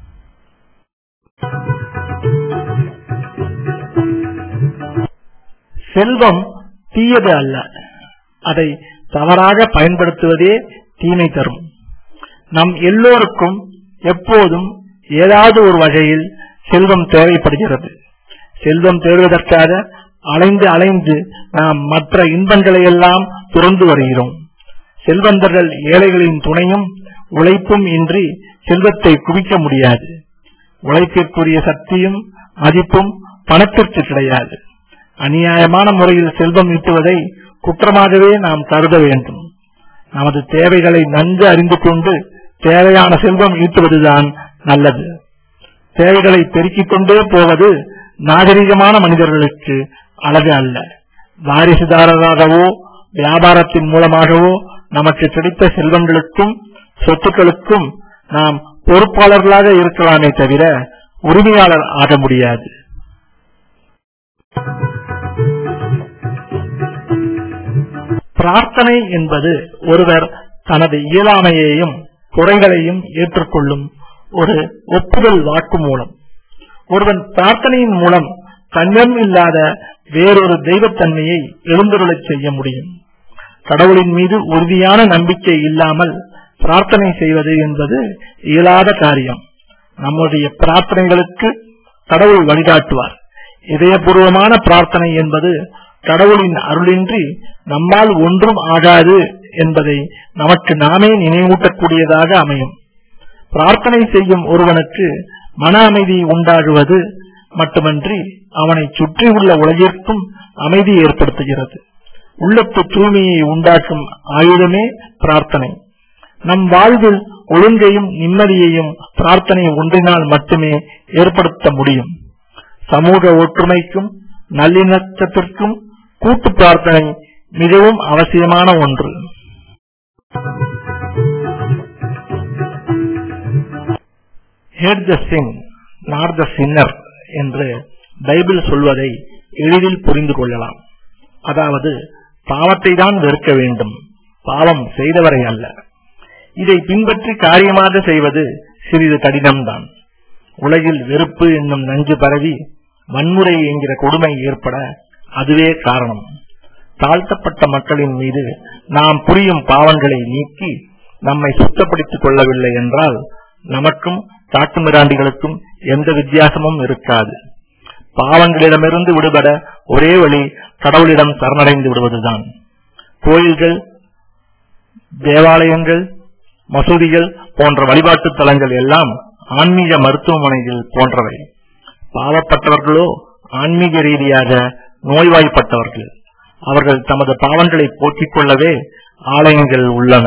Speaker 1: செல்வம் தீயது அல்ல அதை தவறாக பயன்படுத்துவதே தீமை தரும் நம் எல்லோருக்கும் எப்போதும் ஏதாவது ஒரு வகையில் செல்வம் தேவைப்படுகிறது செல்வம் தேடுவதற்காக அலைந்து அலைந்து நாம் மற்ற இன்பங்களை எல்லாம் துறந்து வருகிறோம் செல்வந்தர்கள் ஏழைகளின் துணையும் உழைப்பும் இன்றி செல்வத்தை குவிக்க முடியாது உழைப்பிற்குரிய சக்தியும் மதிப்பும் பணத்திற்கு கிடையாது அநியாயமான முறையில் செல்வம் ஈட்டுவதை குற்றமாகவே நாம் கருத வேண்டும் நமது தேவைகளை நன்கு அறிந்து கொண்டு தேவையான செல்வம் ஈட்டுவதுதான் நல்லது தேவைகளை பெருக்கிக் கொண்டே போவது நாகரிகமான மனிதர்களுக்கு அழகு அல்ல வாரிசுதாரராகவோ வியாபாரத்தின் மூலமாகவோ நமக்கு கிடைத்த செல்வங்களுக்கும் சொத்துக்களுக்கும் நாம் பொறுப்பாளர்களாக இருக்கலாமே தவிர உரிமையாளர் ஆக முடியாது பிரார்த்தனை என்பது ஒருவர் தனது இயலாமையையும் குறைகளையும் ஏற்றுக்கொள்ளும் ஒரு ஒப்புதல் வாக்கு மூலம் ஒருவன் பிரார்த்தனையின் மூலம் தன்னம் இல்லாத வேறொரு தெய்வத்தன்மையை எழுந்தருளச் செய்ய முடியும் கடவுளின் மீது உறுதியான நம்பிக்கை இல்லாமல் பிரார்த்தனை செய்வது என்பது இயலாத காரியம் நம்முடைய பிரார்த்தனைகளுக்கு கடவுள் வழிகாட்டுவார் இதயபூர்வமான பிரார்த்தனை என்பது கடவுளின் அருளின்றி நம்மால் ஒன்றும் ஆகாது என்பதை நமக்கு நாமே நினைவூட்டக்கூடியதாக அமையும் பிரார்த்தனை செய்யும் ஒருவனுக்கு மன அமைதி உண்டாகுவது மட்டுமன்றி அவனை சுற்றியுள்ள உலகிற்கும் அமைதி ஏற்படுத்துகிறது உள்ளத்து தூய்மையை உண்டாக்கும் ஆயுதமே பிரார்த்தனை நம் வாழ்வில் ஒழுங்கையும் நிம்மதியையும் பிரார்த்தனை ஒன்றினால் மட்டுமே ஏற்படுத்த முடியும் சமூக ஒற்றுமைக்கும் நல்லிணக்கத்திற்கும் கூட்டு பிரார்த்தனை மிகவும் அவசியமான ஒன்று had the sin not the சின்னர் என்று பைபிள் சொல்வதை எளிதில் புரிந்து கொள்ளலாம் அதாவது பாவத்தை தான் வெறுக்க வேண்டும் பாவம் செய்தவரை அல்ல இதை பின்பற்றி காரியமாக செய்வது சிறிது கடினம்தான் உலகில் வெறுப்பு என்னும் நஞ்சு பரவி வன்முறை என்கிற கொடுமை ஏற்பட அதுவே காரணம் தாழ்த்தப்பட்ட மக்களின் மீது நாம் புரியும் பாவங்களை நீக்கி நம்மை சுத்தப்படுத்திக் கொள்ளவில்லை என்றால் நமக்கும் காட்டுமிராண்டிகளுக்கும் எந்த வித்தியாசமும் இருக்காது பாவங்களிடமிருந்து விடுபட ஒரே வழி கடவுளிடம் சரணடைந்து விடுவதுதான் கோயில்கள் தேவாலயங்கள் மசூதிகள் போன்ற வழிபாட்டு தலங்கள் எல்லாம் ஆன்மீக மருத்துவமனைகள் போன்றவை பாவப்பட்டவர்களோ ஆன்மீக ரீதியாக நோய்வாய்ப்பட்டவர்கள் அவர்கள் தமது பாவங்களை போக்கிக் கொள்ளவே ஆலயங்கள் உள்ளன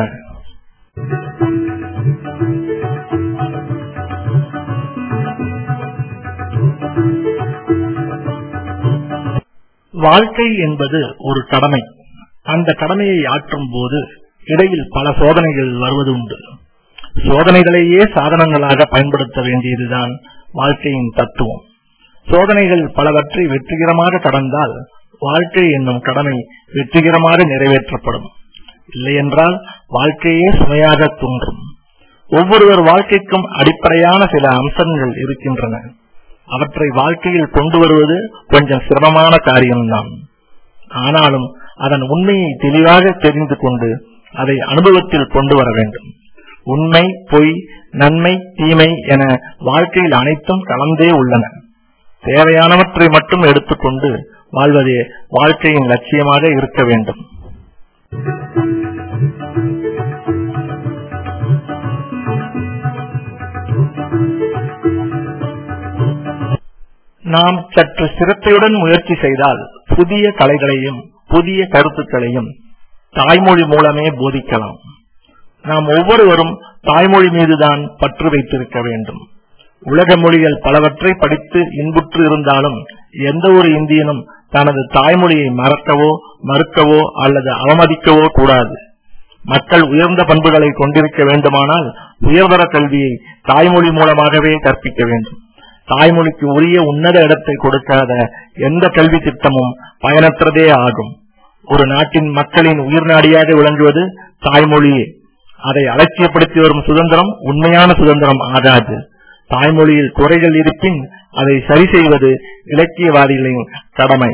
Speaker 1: வாழ்க்கை என்பது ஒரு கடமை அந்த கடமையை ஆற்றும் போது இடையில் பல சோதனைகள் வருவது உண்டு சோதனைகளையே சாதனங்களாக பயன்படுத்த வேண்டியதுதான் வாழ்க்கையின் தத்துவம் சோதனைகள் பலவற்றை வெற்றிகரமாக கடந்தால் வாழ்க்கை என்னும் கடமை வெற்றிகரமாக நிறைவேற்றப்படும் இல்லையென்றால் வாழ்க்கையே சுமையாக தோன்றும் ஒவ்வொருவர் வாழ்க்கைக்கும் அடிப்படையான சில அம்சங்கள் இருக்கின்றன அவற்றை வாழ்க்கையில் கொண்டு வருவது கொஞ்சம் சிரமமான காரியம்தான் ஆனாலும் அதன் உண்மையை தெளிவாக தெரிந்து கொண்டு அதை அனுபவத்தில் கொண்டு வர வேண்டும் உண்மை பொய் நன்மை தீமை என வாழ்க்கையில் அனைத்தும் கலந்தே உள்ளன தேவையானவற்றை மட்டும் எடுத்துக்கொண்டு வாழ்வதே வாழ்க்கையின் லட்சியமாக இருக்க வேண்டும் நாம் சற்று சிரத்தையுடன் முயற்சி செய்தால் புதிய கலைகளையும் புதிய கருத்துக்களையும் தாய்மொழி மூலமே போதிக்கலாம் நாம் ஒவ்வொருவரும் தாய்மொழி மீதுதான் பற்று வைத்திருக்க வேண்டும் உலக மொழிகள் பலவற்றை படித்து இன்புற்று இருந்தாலும் எந்த ஒரு இந்தியனும் தனது தாய்மொழியை மறக்கவோ மறுக்கவோ அல்லது அவமதிக்கவோ கூடாது மக்கள் உயர்ந்த பண்புகளை கொண்டிருக்க வேண்டுமானால் உயர்தர கல்வியை தாய்மொழி மூலமாகவே கற்பிக்க வேண்டும் தாய்மொழிக்கு உரிய உன்னத இடத்தை கொடுக்காத எந்த கல்வி திட்டமும் பயனற்றதே ஆகும் ஒரு நாட்டின் மக்களின் உயிர் நாடியாக விளங்குவது தாய்மொழியே அதை அலட்சியப்படுத்தி வரும் சுதந்திரம் உண்மையான சுதந்திரம் ஆகாது தாய்மொழியில் குறைகள் இருப்பின் அதை சரி செய்வது இலக்கியவாதிகளின் கடமை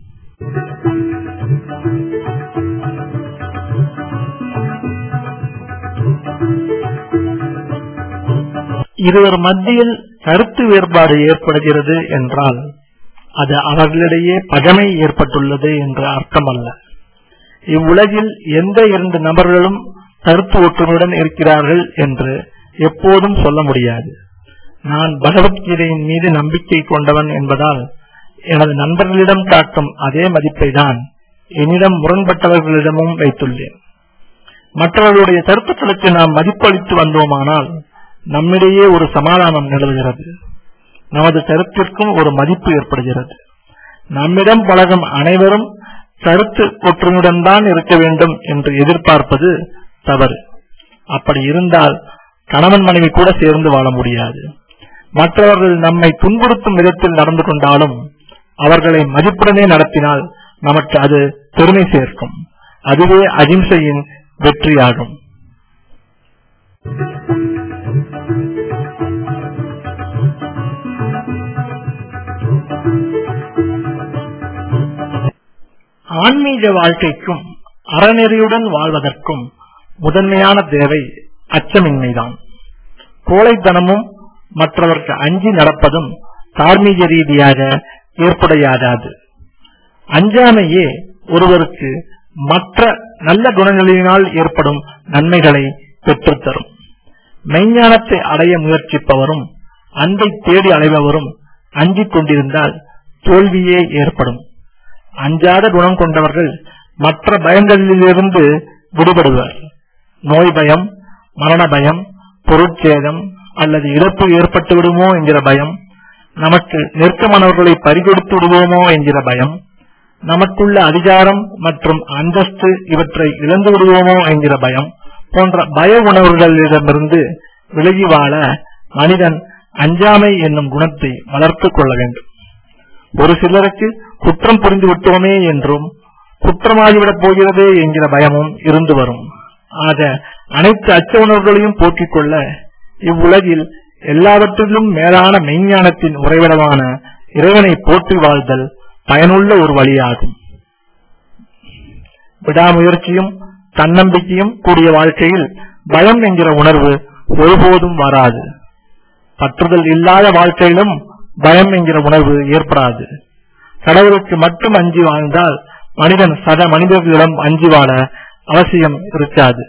Speaker 1: இருவர் மத்தியில் கருத்து வேறுபாடு ஏற்படுகிறது என்றால் அது அவர்களிடையே பகமை ஏற்பட்டுள்ளது என்று அர்த்தமல்ல இவ்வுலகில் எந்த இரண்டு நபர்களும் கருத்து ஒற்றுமையுடன் இருக்கிறார்கள் என்று எப்போதும் சொல்ல முடியாது நான் பகவத்கீதையின் மீது நம்பிக்கை கொண்டவன் என்பதால் எனது நண்பர்களிடம் காட்டும் அதே மதிப்பை தான் என்னிடம் முரண்பட்டவர்களிடமும் வைத்துள்ளேன் மற்றவர்களுடைய கருத்துக்களுக்கு நாம் மதிப்பளித்து வந்தோமானால் நம்மிடையே ஒரு சமாதானம் நிலவுகிறது நமது கருத்திற்கும் ஒரு மதிப்பு ஏற்படுகிறது நம்மிடம் பழகும் அனைவரும் கருத்து ஒற்றுமையுடன் தான் இருக்க வேண்டும் என்று எதிர்பார்ப்பது தவறு அப்படி இருந்தால் கணவன் மனைவி கூட சேர்ந்து வாழ முடியாது மற்றவர்கள் நம்மை துன்புறுத்தும் விதத்தில் நடந்து கொண்டாலும் அவர்களை மதிப்புடனே நடத்தினால் நமக்கு அது பெருமை சேர்க்கும் அதுவே அகிம்சையின் வெற்றியாகும் ஆன்மீக வாழ்க்கைக்கும் அறநெறியுடன் வாழ்வதற்கும் முதன்மையான தேவை அச்சமின்மைதான் கோழைத்தனமும் மற்றவர்க்கு அஞ்சி நடப்பதும் தார்மீக ரீதியாக ஏற்புடையாகாது அஞ்சாமையே ஒருவருக்கு மற்ற நல்ல குணங்களினால் ஏற்படும் நன்மைகளை பெற்றுத்தரும் மெய்ஞானத்தை அடைய முயற்சிப்பவரும் அன்பை தேடி அலைபவரும் அஞ்சிக் கொண்டிருந்தால் தோல்வியே ஏற்படும் அஞ்சாத குணம் கொண்டவர்கள் மற்ற பயங்களிலிருந்து விடுபடுவர் நோய் பயம் மரண பயம் பொருட்சேதம் அல்லது இழப்பு ஏற்பட்டு விடுமோ என்கிற பயம் நமக்கு நெருக்கமானவர்களை பறிகொடுத்து விடுவோமோ என்கிற பயம் நமக்குள்ள அதிகாரம் மற்றும் அந்தஸ்து இவற்றை இழந்து விடுவோமோ என்கிற பயம் போன்ற பய உணர்வுகளிடமிருந்து விலகி வாழ மனிதன் அஞ்சாமை என்னும் குணத்தை வளர்த்துக் கொள்ள வேண்டும் ஒரு சிலருக்கு குற்றம் புரிந்து விட்டோமே என்றும் குற்றமாகிவிடப் போகிறதே என்கிற பயமும் இருந்து வரும் ஆக அனைத்து அச்ச உணர்வுகளையும் போக்கிக் கொள்ள இவ்வுலகில் எல்லாவற்றிலும் மேலான மெய்ஞானத்தின் உறைவிடமான இறைவனை போற்றி வாழ்தல் பயனுள்ள ஒரு வழியாகும் விடாமுயற்சியும் தன்னம்பிக்கையும் கூடிய வாழ்க்கையில் பயம் என்கிற உணர்வு ஒருபோதும் வராது பற்றுதல் இல்லாத வாழ்க்கையிலும் பயம் என்கிற உணர்வு ஏற்படாது கடவுளுக்கு மட்டும் அஞ்சி வாழ்ந்தால் மனிதன் சக மனிதர்களிடம் அஞ்சி வாழ அவசியம் இருக்காது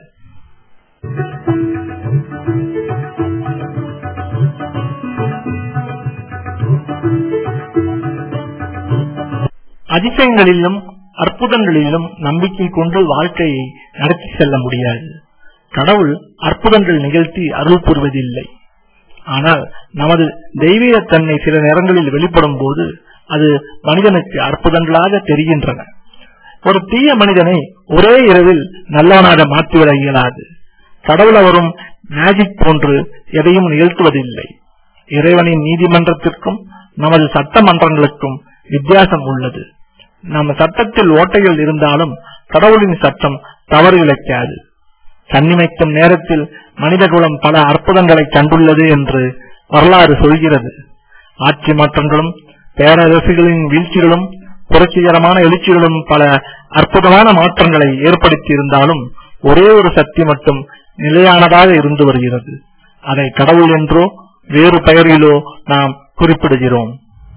Speaker 1: அதிசயங்களிலும் அற்புதங்களிலும் நம்பிக்கை கொண்டு வாழ்க்கையை நடத்தி செல்ல முடியாது கடவுள் அற்புதங்கள் நிகழ்த்தி அருள் புரிவதில்லை ஆனால் நமது தெய்வீகத்தன்மை சில நேரங்களில் வெளிப்படும் போது அது மனிதனுக்கு அற்புதங்களாக தெரிகின்றன ஒரு தீய மனிதனை ஒரே இரவில் நல்லவனாக மாற்றிவிட இயலாது கடவுள் அவரும் மேஜிக் போன்று எதையும் நிகழ்த்துவதில்லை இறைவனின் நீதிமன்றத்திற்கும் நமது சட்டமன்றங்களுக்கும் வித்தியாசம் உள்ளது நம்ம சட்டத்தில் ஓட்டைகள் இருந்தாலும் கடவுளின் சட்டம் தவறு இழைக்காது கண்ணிமைக்கும் நேரத்தில் மனிதகுலம் பல அற்புதங்களை கண்டுள்ளது என்று வரலாறு சொல்கிறது ஆட்சி மாற்றங்களும் பேரரசுகளின் வீழ்ச்சிகளும் புரட்சிகரமான எழுச்சிகளும் பல அற்புதமான மாற்றங்களை ஏற்படுத்தி இருந்தாலும் ஒரே ஒரு சக்தி மட்டும் நிலையானதாக இருந்து வருகிறது அதை கடவுள் என்றோ வேறு பெயரிலோ நாம் குறிப்பிடுகிறோம்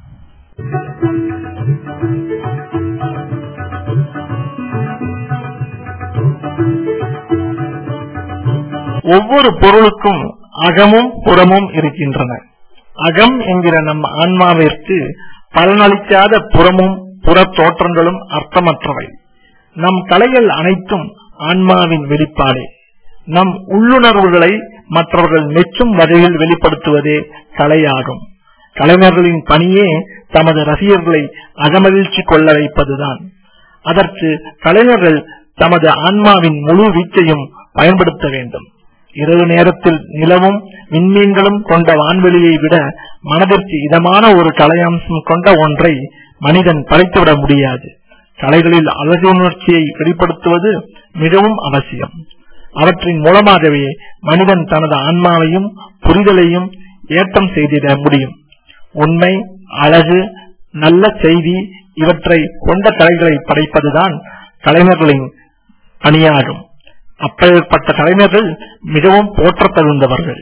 Speaker 1: ஒவ்வொரு பொருளுக்கும் அகமும் புறமும் இருக்கின்றன அகம் என்கிற நம் ஆன்மாவிற்கு பலனளிக்காத புறமும் புற தோற்றங்களும் அர்த்தமற்றவை நம் கலைகள் அனைத்தும் ஆன்மாவின் வெளிப்பாடே நம் உள்ளுணர்வுகளை மற்றவர்கள் மெச்சும் வகையில் வெளிப்படுத்துவதே கலையாகும் கலைஞர்களின் பணியே தமது ரசிகர்களை அகமகிழ்ச்சி கொள்ள வைப்பதுதான் அதற்கு கலைஞர்கள் தமது ஆன்மாவின் முழு வீச்சையும் பயன்படுத்த வேண்டும் இரவு நேரத்தில் நிலவும் விண்மீன்களும் கொண்ட வான்வெளியை விட மனதிற்கு இதமான ஒரு கலையம்சம் கொண்ட ஒன்றை மனிதன் படைத்துவிட முடியாது கலைகளில் அழகு உணர்ச்சியை வெளிப்படுத்துவது மிகவும் அவசியம் அவற்றின் மூலமாகவே மனிதன் தனது ஆன்மாவையும் புரிதலையும் ஏற்றம் செய்திட முடியும் உண்மை அழகு நல்ல செய்தி இவற்றை கொண்ட கலைகளை படைப்பதுதான் கலைஞர்களின் பணியாகும் அப்பேற்பட்ட கலைஞர்கள் மிகவும் போற்றத் தகுந்தவர்கள்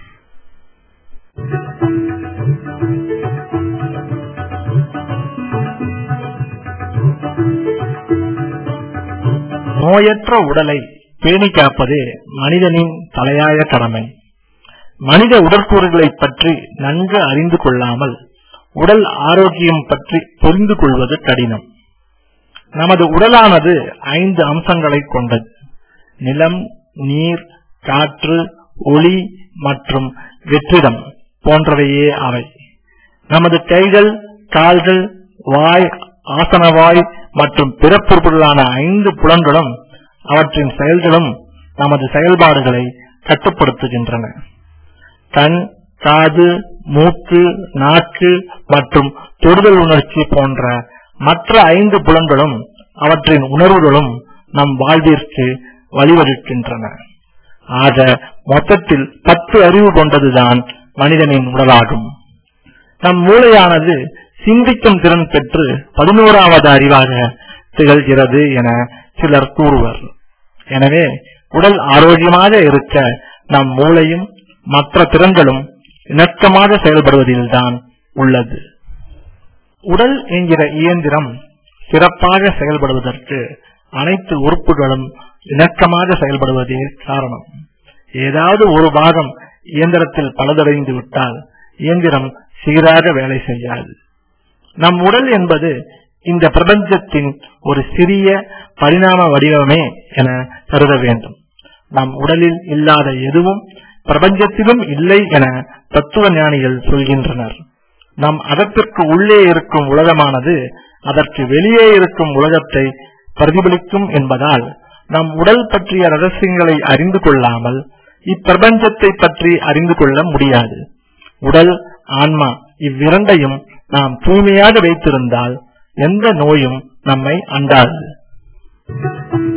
Speaker 1: நோயற்ற உடலை பேணி காப்பதே மனிதனின் தலையாய கடமை மனித உடற்கூறுகளை பற்றி நன்கு அறிந்து கொள்ளாமல் உடல் ஆரோக்கியம் பற்றி புரிந்து கொள்வது கடினம் நமது உடலானது ஐந்து அம்சங்களை கொண்டது நிலம் நீர் காற்று ஒளி மற்றும் வெற்றிடம் போன்றவையே அவை நமது கைகள் கால்கள் வாய் ஆசனவாய் மற்றும் பிறப்புறுப்புகளான ஐந்து புலன்களும் அவற்றின் செயல்களும் நமது செயல்பாடுகளை கட்டுப்படுத்துகின்றன கண் காது மூக்கு நாக்கு மற்றும் தொடுதல் உணர்ச்சி போன்ற மற்ற ஐந்து புலன்களும் அவற்றின் உணர்வுகளும் நம் வாழ்விற்கு வழிவகுக்கின்றன ஆக மொத்தத்தில் பத்து அறிவு கொண்டதுதான் மனிதனின் உடலாகும் நம் மூளையானது சிந்திக்கும் திறன் பெற்று பதினோராவது அறிவாக திகழ்கிறது என சிலர் கூறுவர் எனவே உடல் ஆரோக்கியமாக இருக்க நம் மூளையும் மற்ற திறன்களும் இணக்கமாக செயல்படுவதில்தான் உள்ளது உடல் என்கிற இயந்திரம் சிறப்பாக செயல்படுவதற்கு அனைத்து உறுப்புகளும் இணக்கமாக செயல்படுவதே காரணம் ஏதாவது ஒரு பாகம் இயந்திரத்தில் பழுதடைந்து விட்டால் இயந்திரம் சீராக வேலை செய்யாது நம் உடல் என்பது இந்த பிரபஞ்சத்தின் ஒரு சிறிய பரிணாம வடிவமே என கருத வேண்டும் நம் உடலில் இல்லாத எதுவும் பிரபஞ்சத்திலும் இல்லை என தத்துவ ஞானிகள் சொல்கின்றனர் நம் அகத்திற்கு உள்ளே இருக்கும் உலகமானது அதற்கு வெளியே இருக்கும் உலகத்தை பிரதிபலிக்கும் என்பதால் நம் உடல் பற்றிய ரகசியங்களை அறிந்து கொள்ளாமல் இப்பிரபஞ்சத்தை பற்றி அறிந்து கொள்ள முடியாது உடல் ஆன்மா இவ்விரண்டையும் நாம் தூய்மையாக வைத்திருந்தால் எந்த நோயும் நம்மை அண்டாது